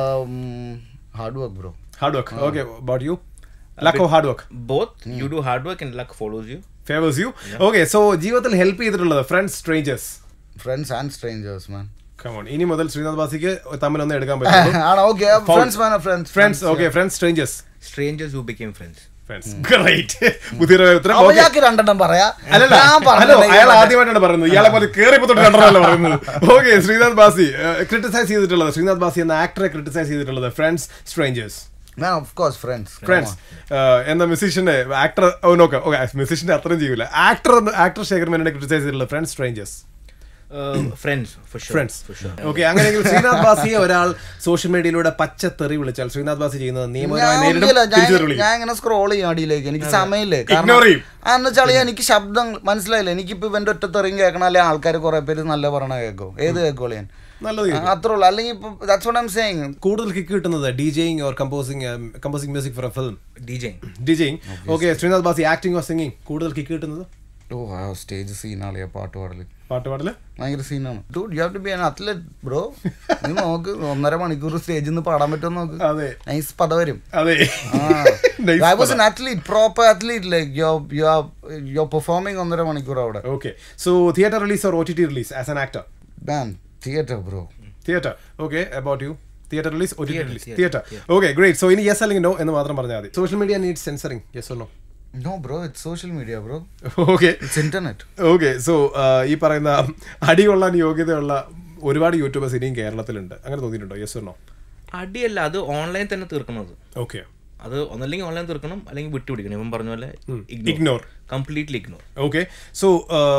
hard work bro hard work okay about you luck of hard work both you do hard work and luck follows you favours you okay so ജീവിതത്തിൽ help ചെയ്തിട്ടുള്ളത് friends strangers friends and strangers man come on ഇനി മുതൽ ശ്രീനാഥ് ബാസിക്ക് തമ്മിലൊന്നും എടുക്കാൻ പറ്റും ആണോ okay friends man friends friends okay friends strangers strangers who became friends friends great പുതിയ ഉത്തരം അപ്പൊ Okay. ഞാക്ക് രണ്ടെണ്ണം പറയാ അല്ലല്ല ഞാൻ ഹലോ പറഞ്ഞില്ലേ, അയാൾ ആദ്യമായിട്ടാണ് പറയുന്നത് ഇയാളെ പോലെ കേറി തൊട്ട് കണ്ടല്ലോ പറയുന്നത് ഓക്കെ ശ്രീനാഥ് ബാസി ക്രിട്ടിസൈസ് ചെയ്തിട്ടുള്ളത് ശ്രീനാഥ് ബാസി എന്ന ആക്ടറെ ക്രിട്ടിസൈസ് ചെയ്തിട്ടുള്ളത് friends strangers Man, of course, friends. Come friends എന്ന മ്യൂസീഷ്യന്റെ ആക്ടർ നോക്കാം ഓക്കെ മ്യൂസീഷ്യന്റെ അത്രയും ചെയ്യൂല ആക്ടർ ആക്ടർ ശേഖർ മേനോനെ ക്രിട്ടിസൈസ് ചെയ്തിട്ടുള്ളത് friends strangers uh, friends for sure friends for sure okay അങ്ങനെയെങ്കിൽ ശ്രീനാഥ് ബാസിയെ ഒരാൾ സോഷ്യൽ മീഡിയയിലൂടെ പച്ചത്തെറി വിളിച്ചാൽ ശ്രീനാഥ് ബാസി ചെയ്യുന്നത് on. നിയമപരമായി ഞാൻ നേരിടും ഒന്നുമില്ല, തിരിച്ചു ഞാൻ- വിളിക്കും ഞാൻ ഇങ്ങനെ സ്ക്രോൾ ചെയ്യും അടിയിലേക്ക് എനിക്ക് സമയമില്ലേ Ignore ചെയ്യും. എന്ന് വെച്ചാൽ എനിക്ക് ശബ്ദം മനസ്സിലായില്ല എനിക്കിപ്പോ ഇവന്റെ ഒറ്റ തെറിയും കേൾക്കണം അല്ലെങ്കിൽ ആൾക്കാർ കുറെ പേര് നല്ല പറയണ കേൾക്കും ഏത് കേൾക്കോളൂ ഞാൻ നല്ലത് ആ, അത്രേ ഉള്ളൂ അല്ലെങ്കിൽ ഇപ്പൊ ദാറ്റ്സ് വാട്ട് ഐം സേയിങ് കൂടുതൽ കിക്ക് കിട്ടുന്നത് DJing or composing composing music for a film DJing DJing okay Sreenath Bhasi acting or singing കൂടുതൽ കിക്ക് കിട്ടുന്നത് ഓ ആ സ്റ്റേജ് സീനാളിയാ പാട്ട് പാടല് പാട്ട് പാടല് ഭയങ്കര സീനാണ് dude you have to be an athlete bro നീ നോക്ക് ഒന്നര മണിക്കൂർ സ്റ്റേജിൽ നിന്ന് പാടാൻ പറ്റുമോ നോക്ക് അതെ നൈസ് പദ വരും അതെ Nice ഐ വാസ് പദം. an athlete proper athlete like you're you are you're performing ഒന്നര മണിക്കൂർ അവിടെ okay so theatre release or O T T release as an actor man theatre bro theatre okay about you theatre release O T T Theatre, release theatre, theatre okay great so ഇനി yes അല്ലെങ്കിൽ no എന്ന് മാത്രം പറഞ്ഞാൽ മതി social media need censoring yes or no no bro it's social media bro okay it's internet okay so ഈ പറയുന്ന അടി കൊള്ളാൻ യോഗ്യതയുള്ള ഒരുപാട് യൂട്യൂബേഴ്സ് ഇനിയും കേരളത്തിലുണ്ട് അങ്ങനെ തോന്നിയിട്ടുണ്ടോ യെസ് ഓർ നോ അടിയല്ല അത് ഓൺലൈൻ തന്നെ തീർക്കുന്നത് ഓക്കെ അത് ഒന്നല്ലെങ്കിൽ ഓൺലൈൻ തീർക്കണം അല്ലെങ്കിൽ വിട്ടുപിടിക്കണം ഇവൻ പറഞ്ഞ പോലെ Ignore. Completely ignore okay so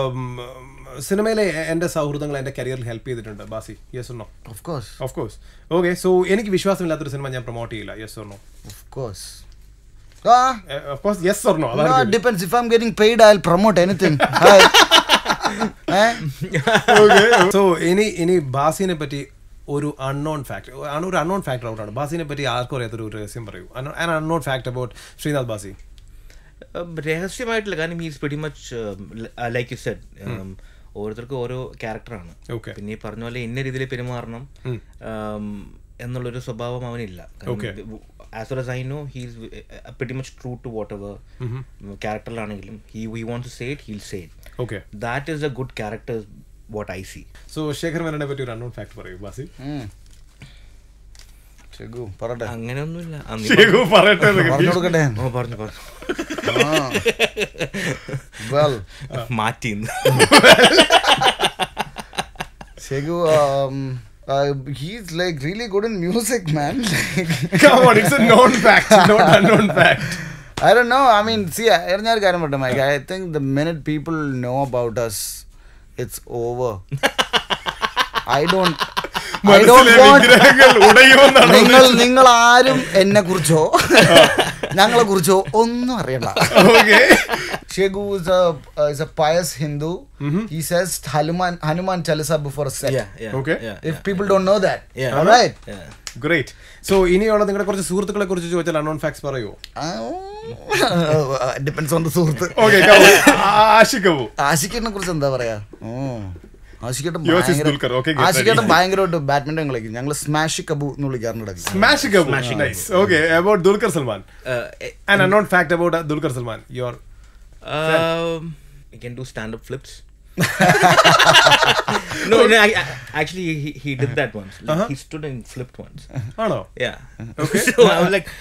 സിനിമയിലെ എൻ്റെ സൗഹൃദങ്ങൾ എൻ്റെ കരിയറിൽ ഹെൽപ്പ് ചെയ്തിട്ടുണ്ട് Bhasi yes or no of course of course okay so എനിക്ക് വിശ്വാസമില്ലാത്തൊരു സിനിമ ഞാൻ പ്രൊമോട്ട് ചെയ്യില്ല yes or no of course ah of course yes or no No, അതാണ് it depends. If I'm getting paid, I'll promote anything. Hi. eh? So ഇനി ഇനി ബാസിനെ പറ്റി ഒരു അൺനോൺ ഫാക്ട് ഒരു അൺനോൺ ഫാക്ടർ ഔട്ടാണ് ബാസിനെ പറ്റി ആർക്കും അറിയാത്തൊരു ഒരു രഹസ്യം പറയൂ unknown fact about Sreenath Bhasi രഹസ്യമായിട്ടില്ല കാരണം he's very much like you said ഓരോരുത്തർക്കും ഓരോ ക്യാരക്ടറാണ് Okay. പിന്നെ ഈ പറഞ്ഞ പോലെ ഇന്ന രീതിയിൽ പെരുമാറണം um, എന്നുള്ളൊരു സ്വഭാവം അവനില്ല Okay. As well I know he's very much true to whatever ക്യാരക്ടറിലാണെങ്കിലും he we won't to say it he'll say it okay that is a good character what I see so Shekhar മേനനെ പറ്റി ഒരു unknown fact പറയൂ ബാസി Hmm. ചെഗു പറട്ടെ അങ്ങനെയൊന്നുമില്ല ആ, നീ ശേഖു പറയട്ടെ പറഞ്ഞു കൊടുക്കട്ടെ ഓ, പറഞ്ഞു പറഞ്ഞു വെൽ മാറ്റി ചെഗു he's like really good in music man Come on, it's a known fact, not unknown fact. I don't know. I mean, see, ഞാനൊരു കാര്യം പറയട്ടെ mic I think the minute people know about us it's over I don't I don't മനസ്സിലെ want വിഗ്രഹങ്ങൾ ഉടയുമെന്നാണ് നിങ്ങൾ നിങ്ങൾ ആരും എന്നെ കുറിച്ചോ ഞങ്ങളെ കുറിച്ചോ ഒന്നും അറിയണ്ട Okay. ഷെഗു is a uh, is a pious Hindu. He says Hanuman Hanuman Chalisa before a set. Okay. If people don't know that, Yeah. all right. Great so ഇനിയുള്ള നിങ്ങളുടെ കുറച്ച് സുഹൃത്തുക്കളെ കുറിച്ച് ചോദിച്ചാൽ അൺനോൺ ഫാക്ട്സ് പറയുമോ ഡിപ്പെൻസ് ഓൺ ദ സുഹൃത്ത് okay ആശിക്കവോ ആഷിക്കേട്ടിനെ കുറിച്ച് എന്താ പറയാ ഉം. ആഷിക്കേട്ടൻ Yours is ഭയങ്കര- Dulquer. Okay, get ആഷിക്കേട്ടൻ ready. ഭയങ്കരമായിട്ട് ബാഡ്മിന്റൺ കളിക്കും ഞങ്ങൾ സ്മാഷ് കബു എന്ന് വിളിക്കാറുണ്ട് ഇടയ്ക്ക്. സ്മാഷ് കവോ nice okay about Dulquer Salmaan and unknown fact about Dulquer Salmaan your Um, you can do stand-up flips. no, no. I, I, actually, he, he did that once. Like, He stood and flipped once. ആണോ Yeah. Okay. so I was like,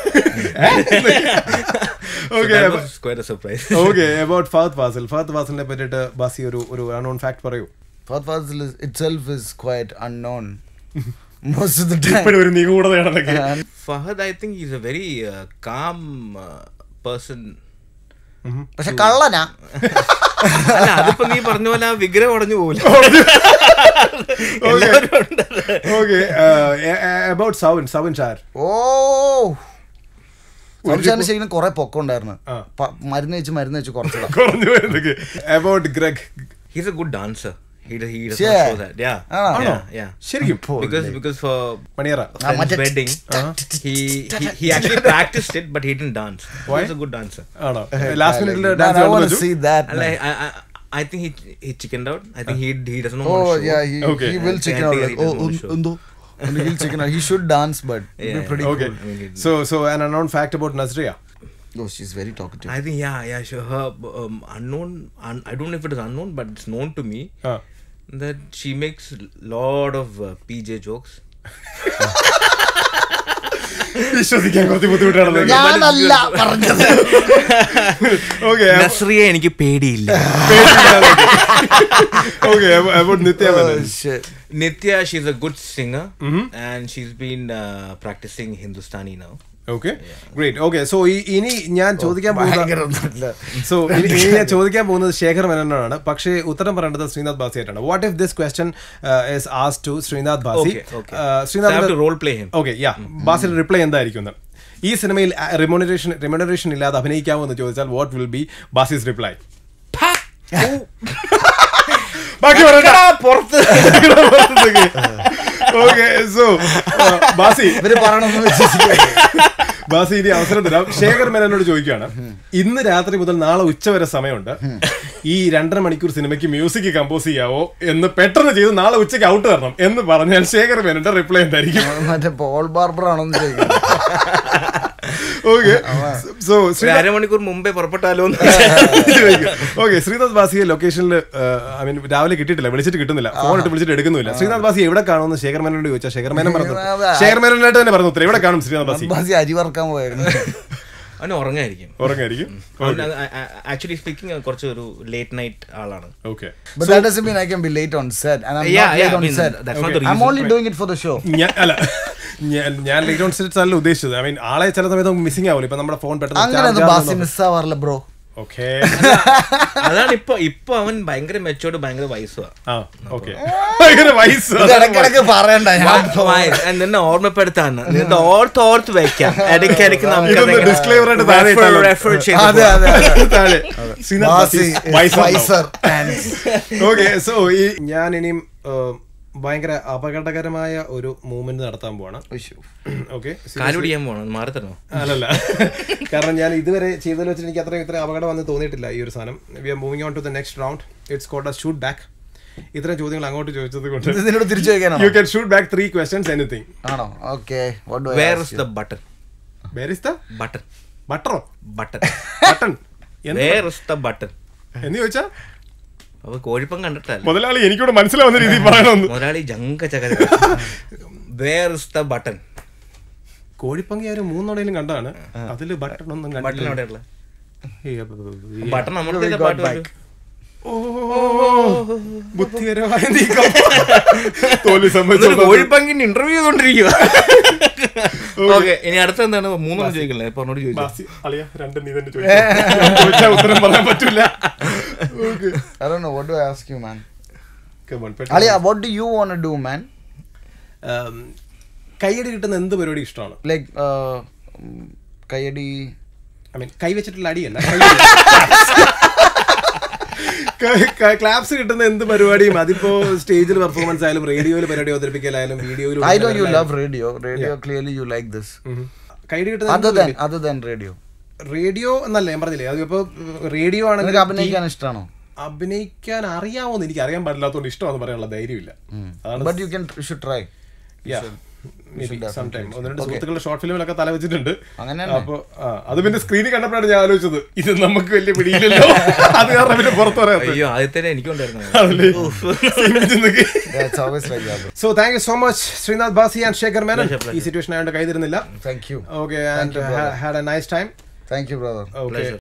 so Okay, that but- was quite a surprise. Okay about Fahadh Faasil Fahadh ഫാസിലിനെ പറ്റിയിട്ട് ബാസി ഒരു ഒരു unknown fact പറയൂ Fahad Fazil is, itself is quite unknown most of the time. ഇപ്പോഴും ഒരു നിഗൂഢതയാണെന്നൊക്കെ And Fahad, I think he's a very uh, calm uh, person. പക്ഷെ കള്ളനാ അല്ല അതിപ്പോ നീ പറഞ്ഞ പോലെ ആ വിഗ്രഹം ഉടഞ്ഞു പോകില്ല എല്ലാവരും ഉണ്ട് ഓക്കെ അബൌട്ട് സൗൻ സൗൻ ഷാർ ഓ സംശയം ശരിക്കും കുറെ പൊക്കം ഉണ്ടായിരുന്നു ആ. പ- മരുന്ന് വെച്ച് മരുന്ന് വെച്ച് കുറച്ചതാ കുറഞ്ഞു വരുന്നത് about Greg He's a good dancer. He does, he does Yeah. not show that. Yeah. ആണോ? Yeah. Yeah. ശരിക്കും Because because for മണിയറ friend's മറ്റേ- wedding, he, he he actually practiced it, but he didn't dance. He Why? was a good dancer. ആണോ last മിനിറ്റിൽ Man, I dance want to see that. And man. I, I, I, I think he he chickened out. I think he he doesn't know. Oh how to show. yeah, he, Okay. he will I chicken think out. he Like, doesn't oh, want to un- show. undo. And he'll chicken out. He should dance, but it'd be Yeah. pretty Okay. cool. I mean, he- So so an unknown fact about Nazria. Oh, she's very talkative. I think yeah, yeah, sure. Her um, unknown, un, I don't know if it is unknown, but it's known to me ആ that she makes lot of uh, PJ jokes. വിശ്വസിക്കാൻ കുറച്ച് ബുദ്ധിമുട്ടാണ് ഞാനല്ല പറഞ്ഞത് okay നസ്രിയെ എനിക്ക് പേടിയില്ല okay about Nitya Oh, Menon shit. Nitya, she's a good singer, and she's been uh, practicing Hindustani now. Okay great okay so ഇനി ഞാൻ ചോദിക്കാൻ പോകുന്ന ഭയങ്കര ഒന്നുമില്ല. സോ ഇനി ഇനി ഞാൻ ചോദിക്കാൻ പോകുന്നത് ശേഖർ മേനോനാണ് പക്ഷേ ഉത്തരം പറയേണ്ടത് ശ്രീനാഥ് ബാസി ആയിട്ടാണ് what if this question is as to Sreenath Bhasi Okay, okay. So I have to role play him. Okay yeah ബാസിയുടെ റിപ്ലൈ എന്തായിരിക്കും എന്ന് ഈ സിനിമയിൽ റിമോണറേഷൻ റിമോണറേഷൻ ഇല്ലാതെ അഭിനയിക്കാമോ എന്ന് ചോദിച്ചാൽ what will be Bhasi's reply ബാക്കി പുറത്ത് ഓക്കെ സോ ബാസി ഇവര് പറയണമെന്ന് വിശ്വസിക്കുക ബാസി ഇനി അവസരം തരാം ശേഖർ മേനോനോട് ചോദിക്കുകയാണ് ഇന്ന് രാത്രി മുതൽ നാളെ ഉച്ച വരെ സമയമുണ്ട് ഈ രണ്ടര മണിക്കൂർ സിനിമയ്ക്ക് മ്യൂസിക് കമ്പോസ് ചെയ്യാവോ എന്ന് പെട്ടെന്ന് ചെയ്ത് നാളെ ഉച്ചയ്ക്ക് ഔട്ട് തരണം എന്ന് പറഞ്ഞാൽ ശേഖർ മേനോന്റെ റിപ്ലൈ എന്തായിരിക്കും മറ്റേ പോൾ ബാർബർ ആണോന്ന് ചോദിക്കുന്നത് ഓക്കെ സോ ഒരു അരമണിക്കൂർ മുമ്പേ പുറപ്പെട്ടാലോ എന്ന് ഓക്കെ ശ്രീനാഥ് ബാസിയെ ലൊക്കേഷനിൽ ഐ മീൻ രാവിലെ കിട്ടിയിട്ടില്ല വിളിച്ചിട്ട് കിട്ടുന്നില്ല ഫോൺ ഇട്ട് വിളിച്ചിട്ട് എടുക്കുന്നില്ല ശ്രീനാഥ് ബാസി എവിടെ കാണുമെന്ന് ശേഖർ മേനോട് ചോദിച്ചാൽ ശേഖർ മേനോൻ പറഞ്ഞു ശേഖർ മേനോനായിട്ട് തന്നെ പറഞ്ഞു ഉത്തരം എവിടെ കാണും ശ്രീനാഥ് ബാസി ബാസി അരി വറക്കാൻ പോയായിരുന്നു അവന് ഉറങ്ങായിരിക്കും ഉറങ്ങായിരിക്കും ആക്ച്വലി സ്പീക്കിംഗ് കുറച്ച് ഒരു ലേറ്റ് നൈറ്റ് ആളാണ് okay But that doesn't mean I can be late on set. And I'm Yeah, not late yeah, I on mean, set. that's not the I'm reason, only right? doing it for the show. ഞാൻ അല്ല ഞാൻ ഞാൻ late on sets അല്ല ഉദ്ദേശിച്ചത് I mean ആളെ ചില സമയത്ത് നമുക്ക് മിസ്സിംഗ് ആവില്ല ഇപ്പൊ നമ്മുടെ ഫോൺ അങ്ങനെയൊന്നും ബാസി പെട്ടെന്ന് മിസ്സാവാറില്ല ബ്രോ ഓക്കെ അതാണ് ഇപ്പൊ ഇപ്പൊ അവൻ ഭയങ്കര മെച്ചോർഡ് ഭയങ്കര വയസ്സുവാ ആ ഓക്കെ ഭയങ്കര വയസ്സ് ഇടക്കിടക്ക് പറയണ്ട ഞാൻ നിന്നെ ഓർമ്മപ്പെടുത്താണ് നിന്നെ ഓർത്ത് ഓർത്ത് വെക്കാം ഇടയ്ക്കിടയ്ക്ക് ഇതൊന്ന് നമുക്ക് disclaimer ആയിട്ട് താഴെ ഇട്ടാലോ? റെഫർ ചെയ്ത് അതെ അതെ അതെ. താഴെ ശ്രീനാഥ് ബാസി ബാസി വൈസർ fans. ഓക്കെ സോ ഈ ഞാൻ ഇനിയും ഏഹ്, ഭയങ്കര അപകടകരമായ ഒരു മൂവ്മെന്റ് നടത്താൻ പോവാണ് ഉയ്യോ. ഓക്കെ കാലുപിടിക്കാൻ പോണം മാറി തരണോ അല്ലല്ല കാരണം ഞാൻ ഇതുവരെ ചെയ്തതിൽ വെച്ചിട്ട് എനിക്ക് അത്രയും ഇത്രയും അപകടം വന്ന് തോന്നിയിട്ടില്ല ഈ ഒരു സാധനം we are moving on to the next round it's called a shoot back ഇത്രയും ചോദ്യങ്ങൾ അങ്ങോട്ട് ചോദിച്ചത് കൊണ്ട് ഇത് നിന്നോട് തിരിച്ചു ചോദിക്കാനാണോ you can shoot back three questions anything ആണോ okay where is the button where is the button ബട്ടറോ button button where is the button എന്ന് ചോദിച്ചാ അപ്പൊ കോഴിപ്പം കണ്ടിട്ടല്ല മുതലാളി എനിക്കൂടെ മനസ്സിലാവുന്ന രീതിയിൽ പറയണമെന്ന് മുതലാളി ജങ്ക ചകര വേർ ഇസ് ദ ബട്ടൺ കോഴിപ്പങ്കി ഒരു മൂന്നോടെയും കണ്ടാണ് അതില് ബട്ടൺ ഒന്നും ബട്ടൺ കണ്ടില്ല എവിടെയുള്ള ഏയ് അപ്പൊ- അപ്പൊ- ബട്ടൺ നമ്മുടെ got പാട്ട് back. ഓ ബുദ്ധിപരമായ നീക്കം തോൽവി എന്നിട്ട് സംബന്ധിച്ചു കോഴിപ്പങ്കിന് ഇന്റർവ്യൂ ചെയ്തോണ്ടിരിക്കുക ഓക്കെ ഇനി അടുത്ത എന്താണ് മൂന്നെണ്ണം ചോദിക്കണേ പറഞ്ഞോട് ചോദിച്ചു ബാസി അളിയ രണ്ട് നീ തന്നെ ചോദിച്ചാ ചോദിച്ചാ ഉത്തരം പറയാൻ പറ്റൂല Okay. I don't know what do I ask you man Come on, പെട്ടെന്ന്. Aliya what do you want to do man Um, കൈയടി കിട്ടുന്ന എന്ത് പരിപാടി ഇഷ്ടമാണ് like uh, ഉം, കയ്യടി ഐ മീൻ കൈ വെച്ചിട്ടുള്ള അടിയല്ല ക്ലാപ്സ് കിട്ടുന്ന എന്ത് പരിപാടിയും അതിപ്പോ സ്റ്റേജിൽ പെർഫോമൻസ് ആയാലും റേഡിയോയിൽ പരിപാടി അവതരിപ്പിക്കലായാലും വീഡിയോയിൽ I know you love radio radio clearly you like this കൈയടി കിട്ടുന്ന other than other than radio radio എന്നല്ല ഞാൻ പറഞ്ഞില്ലേ അതിപ്പോ റേഡിയോ ആണെങ്കിൽ നിനക്ക് അഭിനയിക്കാൻ ഇഷ്ടമാണോ അഭിനയിക്കാൻ അറിയാമോന്ന് എനിക്ക് അറിയാൻ പാടില്ലാത്തതുകൊണ്ട് ഇഷ്ടമാണെന്ന് പറയാനുള്ള ധൈര്യമില്ല അതാണ് but you can should try some time ഒന്ന് രണ്ട് സുഹൃത്തുക്കളുടെ ഷോർട്ട് ഫിലിമിലൊക്കെ തല വെച്ചിട്ടുണ്ട് അങ്ങനെ അപ്പൊ ആ, അത് പിന്നെ സ്ക്രീനിൽ കണ്ടപ്പോഴാണ് ഞാൻ ആലോചിച്ചത് ഇത് നമുക്ക് വലിയ പിടിയില്ലല്ലോ അത് കാരണം പിന്നെ പുറത്തു പറയാത്ത അയ്യോ ആദ്യത്തെ എനിക്കുണ്ടായിരുന്നു That's always like that bro. So thank you so much Sreenath Bhasi and Shekhar Menon ഈ സിറ്റുവേഷൻ ആയതുകൊണ്ട് കൈ തരുന്നില്ല thank you okay and had a nice time thank you brother okay